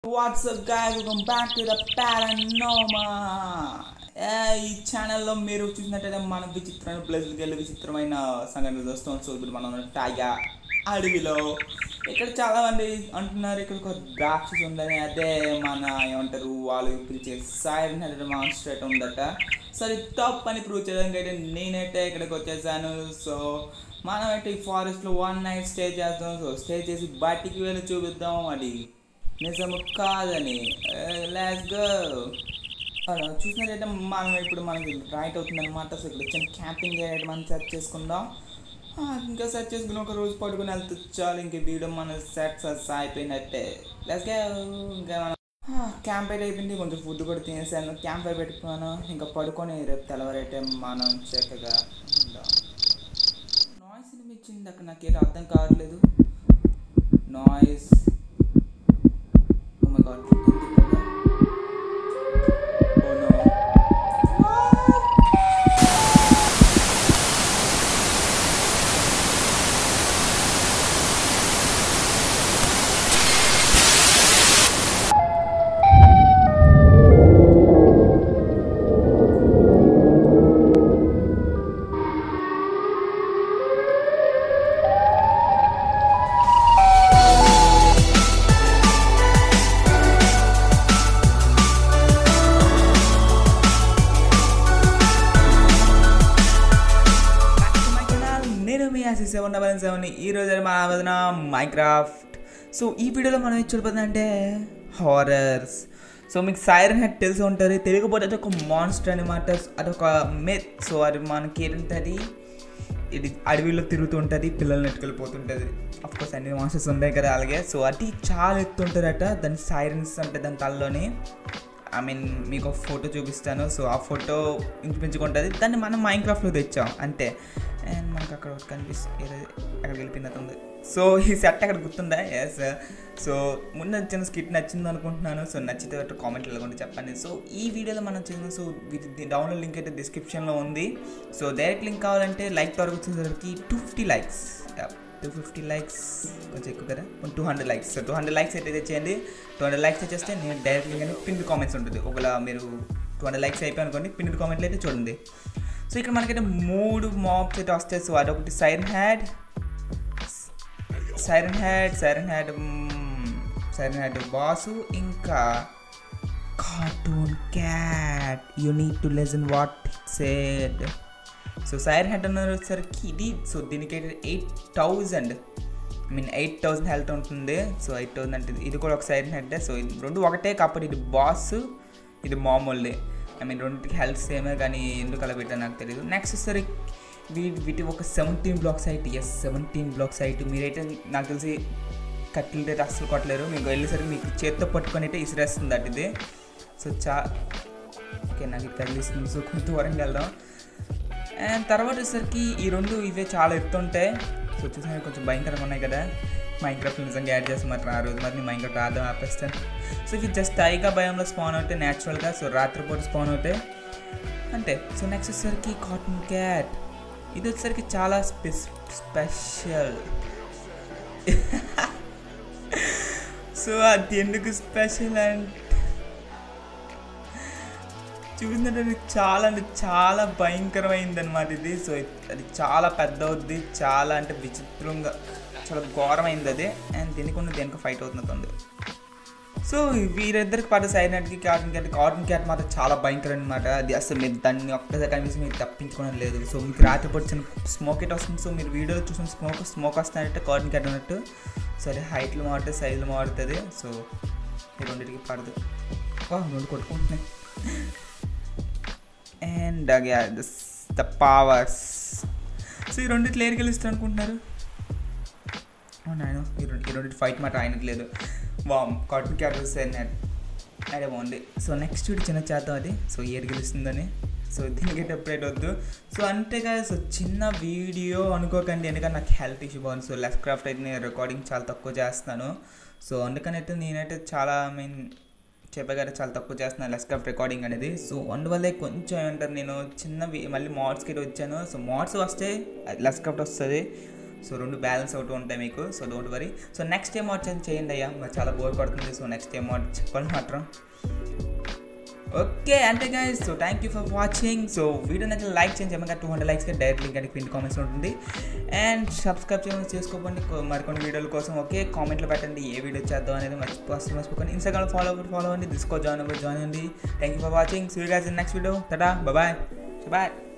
What's up guys? Welcome back to the Paranoma. ఏ, ఈ ఛానల్లో మీరు చూసినట్టయితే మన విచిత్రమైన ప్లేస్కి వెళ్ళి విచిత్రమైన సంఘటనలు చూస్తాం సో ఇప్పుడు మనం టాగా అడవిలో ఇక్కడ చాలా మంది అంటున్నారు ఇక్కడ ఒక రాక్షసి ఉందని అదే మన ఏమంటారు వాళ్ళు పిలిచే సైరన్ హెడ్ మాన్స్టర్ ఉందట సో అది తప్పు అని ప్రూవ్ చేయడానికి అయితే నేనైతే ఇక్కడికి వచ్చేసాను సో మనం అయితే ఈ ఫారెస్ట్లో వన్ నైట్ స్టే చేద్దాం సో స్టే చేసి బయటికి వెళ్ళి చూపిద్దాం అది నిజము కాదని లాస్ గో చూసినట్టయితే మనం ఇప్పుడు మనకి రైట్ అవుతుంది అనమాట సో ఇక్కడ చిన్న క్యాంపింగ్ ఏరియా మనం సెట్ చేసుకుందాం ఆ, ఇంకా సెట్ చేసుకుని ఒక రోజు పడుకుని వెళ్తే చాలు ఇంక వీడియో మన సెట్ అయిపోయినట్టే లాస్ గో ఇంకా మనం క్యాంప్ అయితే అయిపోయింది కొంచెం ఫుడ్ కూడా తినేసాను క్యాంప్ అయి పెట్టుకున్నాను ఇంకా పడుకొని రేపు తెల్లవారైతే మనం చక్కగా ఉందాం నాయిస్ వినిపించింది అక్కడ నాకేదో అర్థం కావట్లేదు noise Oh my god. Oh no. Back to my channel. నేను మీ ఆసి సెవెన్ డబల్ సెవెన్ ఈ రోజు మన ఆవేదన మైక్రాఫ్ట్ సో ఈ వీడియోలో మనం ఏం చూడబోతుంది అంటే హారర్స్ సో మీకు సైరన్ హెడ్ తెలిసి ఉంటుంది తెలియకపోతే అది ఒక మాన్స్టర్ అనమాట అదొక మెత్ సో అది మనకి ఏంటంటే ఇది అడవిలో తిరుగుతుంటుంది పిల్లల్ని ఎట్టుకెళ్ళిపోతుంటుంది అఫ్ కోర్స్ అన్ని మాన్స్టర్స్ ఉంటాయి కదా అలాగే సో అది చాలా ఎత్తుంటుందట దాని సైరన్స్ అంటే దాని తలలోని ఐ మీన్ మీకు ఒక ఫోటో చూపిస్తాను సో ఆ ఫోటో ఇంచుమించుకుంటుంది దాన్ని మనం మైండ్ క్రాఫ్ట్లో తెచ్చాం అంతే అండ్ మనకు అక్కడ ఒకటి కనిపిస్తుంది అక్కడ వెళ్ళిపోయినట్టు ఉంది సో ఈ సెట్ అక్కడ గుర్తుందా ఎస్ సో ముందు చిన్న స్కిట్ నచ్చింది అనుకుంటున్నాను సో నచ్చితే కామెంట్ వెళ్ళకుండా చెప్పండి సో ఈ వీడియోలో మనం చేసిన సో వీటి డౌన్లోడ్ లింక్ అయితే డిస్క్రిప్షన్లో ఉంది సో డైరెక్ట్ లింక్ కావాలంటే లైక్ త్వరగా వచ్చేసరికి two fifty likes two fifty likes కొంచెం ఎక్కువ కదా two hundred likes so two hundred likes అయితే తెచ్చేయండి టూ హండ్రెడ్ లైక్స్ వచ్చేస్తే నేను డైరెక్ట్లీ కానీ పిన్ కామెంట్స్ ఉంటుంది ఒకవేళ మీరు టూ హండ్రెడ్ లైక్స్ అయిపోయి అనుకోండి పిన్ కామెంట్లు అయితే చూడండి సో ఇక్కడ మనకైతే మూడు మాప్స్ అయితే వస్తాయి సో అదొకటి siren head siren head siren head siren head boss ఇంకా cartoon cat you need to lesson what said so siren head అనేసరికి ఇది సో దీనికి eight thousand I mean eight thousand health ఉంటుంది సో ఎయిట్ థౌజండ్ అంటే ఇది కూడా ఒక siren head so ఇది రెండు ఒకటే కాకపోతే ఇది బాస్ ఇది మామూలుది ఐ మీన్ రెండింటికి హెల్త్ సేమే కానీ ఎందుకు అలా పెట్టా నాకు తెలియదు నెక్స్ట్ సరే వీటి వీటి ఒక seventeen blocks site yes seventeen blocks site మీరైతే నాకు తెలిసి కట్టెలు అయితే అస్సలు కొట్టలేరు మీకు వెళ్ళేసరికి మీకు చేత్తో పట్టుకొని అయితే ఇసిరేస్తుంది అటు ఇది సో చా ఓకే నాకు ఇది కదిలిస్తుంది సో కొంత దూరంగా వెళ్దాం అండ్ తర్వాత వచ్చేసరికి ఈ రెండు ఇవే చాలా ఎత్తుంటాయి సో చూసాను కొంచెం భయంకరంగా ఉన్నాయి కదా మైంక్రాఫ్ట్ నిజంగా యాడ్ చేసి మరి ఆ రోజు మరి నేను మైంక్రాఫ్ట్ ఆడదాం ఆపేస్తాను సో ఇవి జస్ట్ టైగా భయంలో స్పాన్ అవుతాయి న్యాచురల్గా సో రాత్రిపూట స్పాన్ అవుతాయి అంతే సో నెక్స్ట్ వచ్చేసరికి కాటన్ క్యాట్ ఇది వచ్చేసరికి చాలా స్పెస్ స్పెషల్ సో అది ఎందుకు స్పెషల్ అంటే చూసినట్టు చాలా అంటే చాలా భయంకరమైంది అనమాట ఇది సో అది చాలా పెద్ద అవుద్ది చాలా అంటే విచిత్రంగా చాలా ఘోరమైంది అది అండ్ దీనికి ఉన్న దేనికి ఫైట్ అవుతుంది సో వీరిద్దరికి పడ్డ సైనట్కి కాటన్ క్యాట్ కాటన్ క్యాట్ మాత్రం చాలా భయంకరం అనమాట అది అసలు మీరు దాన్ని ఒక్కసారి కనిపిస్తే మీరు తప్పించుకోవడం లేదు సో మీకు రాత్రిపూట చిన్న స్మోక్ ఇట్ వస్తుంది సో మీరు వీడియోలో చూసిన స్మోక్ స్మోక్ వస్తున్నట్టే కాటన్ క్యాట్ అన్నట్టు సో అది హైట్లు మారుతుంది సైజులు మారుతుంది సో ఈ రెండింటికి పడదు వా రెండు కొట్టుకుంటున్నాయి అండ్ ద పవర్స్ సో ఈ రెండిట్లో ఏరికి గెలుస్తారు అనుకుంటున్నారు ఆయన ఈ రెండు ఈ రెండింటి ఫైట్ మాట ఆయనకు లేదు వామ్ కాటన్ క్యారెక్టర్స్ నెట్ అదే బాగుంది సో నెక్స్ట్ వీడి చిన్న చేద్దాం అది సో ఏడు గెలుస్తుందని సో దీనికి ఎప్పుడైతే వద్దు సో అంతేగా సో చిన్న వీడియో అనుకోకండి ఎందుకంటే నాకు హెల్త్ ఇష్యూ బాగుంది సో లెఫ్ట్ క్రాఫ్ట్ అయితే నేను రికార్డింగ్ చాలా తక్కువ చేస్తాను సో అందుకని అయితే నేనైతే చాలా ఐ మీన్ చెప్పగానే చాలా తక్కువ చేస్తున్నాను లెస్ క్రాఫ్ట్ రికార్డింగ్ అనేది సో అందువల్లే కొంచెం ఏమంటారు నేను చిన్న వి- మళ్ళీ మోడ్స్కి వచ్చాను సో మోడ్స్ వస్తే లెస్ క్రాఫ్ట్ వస్తుంది సో రెండు బ్యాలెన్స్ అవుతూ ఉంటాయి మీకు so don't worry so next time watch చేయండి అయ్యా మరి చాలా బోర్ పడుతుంది సో నెక్స్ట్ టైం వాచ్ చెప్పాలి మాత్రం ఓకే అంటే guys so thank you for watching so video నచ్చి లైక్ చేయండి చెప్పగా టూ హండ్రెడ్ లైక్స్కి డైరెక్ట్ లింక్ అని పిన్ కామెంట్స్ ఉంటుంది అండ్ సబ్స్క్రైబ్ చేయడం చేసుకోకండి కొ- మరికొన్ని వీడియోల కోసం ఓకే కామెంట్లో పెట్టండి ఏ వీడియో చేద్దాం అనేది మర్చిపోతే మర్చిపోకండి ఇన్స్టాగ్రామ్ ఫాలో ఫాలో అవ్వండి డిస్కో జాయిన్ అవ్వండి జాయిన్ అవ్వండి thank you for watching so guys in next video tata bye bye